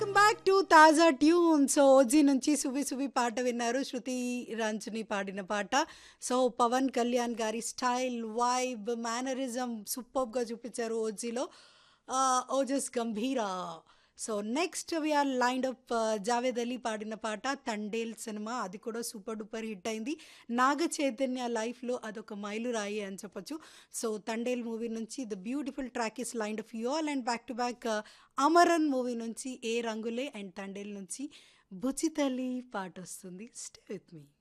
welcome back to తాజా tune so OG నుంచి సువి సువి పాట విన్నారు శృతి రంజని పాడిన పాట సో పవన్ కళ్యాణ్ గారి స్టైల్ వైబ్ మేనరిజం సూపర్గా చూపించారు ఓజీలో Ojas Gambhira so next we are lined up Javed Ali పాడిన పాట తండేల్ సినిమా అది కూడా సూపర్ డూపర్ హిట్ అయింది నాగ చైతన్య లైఫ్లో అదొక మైలురాయి అని చెప్పొచ్చు సో తండేల్ మూవీ నుంచి the beautiful track is lined of you all and back to back Amaran movie నుంచి ఏ రంగులే అండ్ తండేల్ నుంచి బుచితలి పాట వస్తుంది స్టే విత్ మీ